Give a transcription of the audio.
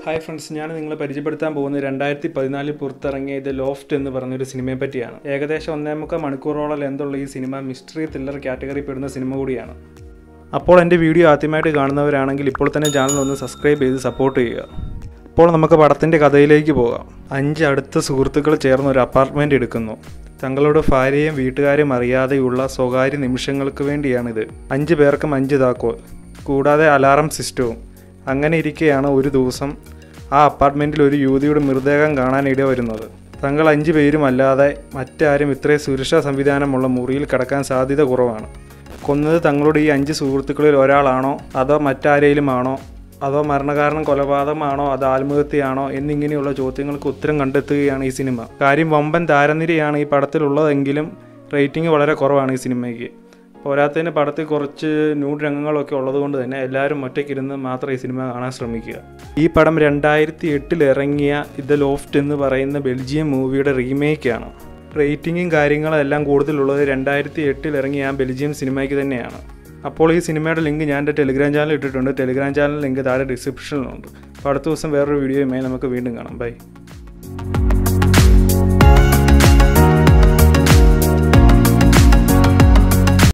hi friends ഞാൻ നിങ്ങളെ പരിചയപ്പെടുത്താൻ പോകുന്നത് രണ്ടായിരത്തി പതിനാലിൽ പുറത്തിറങ്ങിയ ഇത് ലോഫ്റ്റ് എന്ന് പറഞ്ഞൊരു സിനിമയെ പറ്റിയാണ് ഏകദേശം ഒന്നേ മുക്കാൽ മണിക്കൂറോളം എന്തുള്ള ഈ സിനിമ മിസ്റ്ററി ത്രില്ലർ കാറ്റഗറി പെടുന്ന സിനിമ കൂടിയാണ് അപ്പോൾ എൻ്റെ വീഡിയോ ആദ്യമായിട്ട് കാണുന്നവരാണെങ്കിൽ ഇപ്പോൾ തന്നെ ചാനൽ ഒന്ന് സബ്സ്ക്രൈബ് ചെയ്ത് സപ്പോർട്ട് ചെയ്യുക അപ്പോൾ നമുക്ക് പടത്തിൻ്റെ കഥയിലേക്ക് പോകാം അഞ്ച് അടുത്ത സുഹൃത്തുക്കൾ ചേർന്ന് ഒരു അപ്പാർട്ട്മെൻറ്റ് എടുക്കുന്നു തങ്ങളുടെ ഭാര്യയും വീട്ടുകാരും അറിയാതെയുള്ള സ്വകാര്യ നിമിഷങ്ങൾക്ക് വേണ്ടിയാണിത് അഞ്ച് പേർക്കും അഞ്ച് താക്കോൽ കൂടാതെ അലാറം സിസ്റ്റവും അങ്ങനെ ഇരിക്കെയാണ് ഒരു ദിവസം ആ അപ്പാർട്ട്മെൻറ്റിൽ ഒരു യുവതിയുടെ മൃതദേഹം കാണാനിട വരുന്നത് തങ്ങൾ അഞ്ച് പേരും അല്ലാതെ മറ്റാരും ഇത്രയും സുരക്ഷാ സംവിധാനമുള്ള മുറിയിൽ കിടക്കാൻ സാധ്യത കുറവാണ് കൊന്നത് തങ്ങളുടെ ഈ അഞ്ച് സുഹൃത്തുക്കളിൽ ഒരാളാണോ അതോ മറ്റാരേലും ആണോ അതോ മരണകാരണം കൊലപാതകമാണോ അത് ആത്മഹത്യയാണോ എന്നിങ്ങനെയുള്ള ചോദ്യങ്ങൾക്ക് ഉത്തരം കണ്ടെത്തുകയാണ് ഈ സിനിമ കാര്യം വമ്പൻ താരനിരയാണ് ഈ പടത്തിലുള്ളതെങ്കിലും റേറ്റിംഗ് വളരെ കുറവാണ് ഈ സിനിമയ്ക്ക് പോരാത്തതിന് പടത്തിൽ കുറച്ച് ന്യൂഡ് രംഗങ്ങളൊക്കെ ഉള്ളതുകൊണ്ട് തന്നെ എല്ലാവരും ഒറ്റയ്ക്കിരുന്ന് മാത്രം ഈ സിനിമ കാണാൻ ശ്രമിക്കുക ഈ പടം രണ്ടായിരത്തി എട്ടിൽ ഇറങ്ങിയ ഇത് ലോഫ്റ്റ് എന്ന് പറയുന്ന ബെൽജിയം മൂവിയുടെ റീമേക്കാണ് റേറ്റിങ്ങും കാര്യങ്ങളും എല്ലാം കൂടുതലുള്ളത് രണ്ടായിരത്തി എട്ടിൽ ഇറങ്ങിയ ആ ബെൽജിയം സിനിമയ്ക്ക് തന്നെയാണ് അപ്പോൾ ഈ സിനിമയുടെ ലിങ്ക് ഞാൻ എൻ്റെ ടെലിഗ്രാം ചാനൽ ഇട്ടിട്ടുണ്ട് ടെലിഗ്രാം ചാനൽ ലിങ്ക് താഴെ ഡിസ്ക്രിപ്ഷനിലുണ്ട് അപ്പോൾ അടുത്ത ദിവസം വേറൊരു വീഡിയോയുമായി നമുക്ക് വീണ്ടും കാണാം ബൈ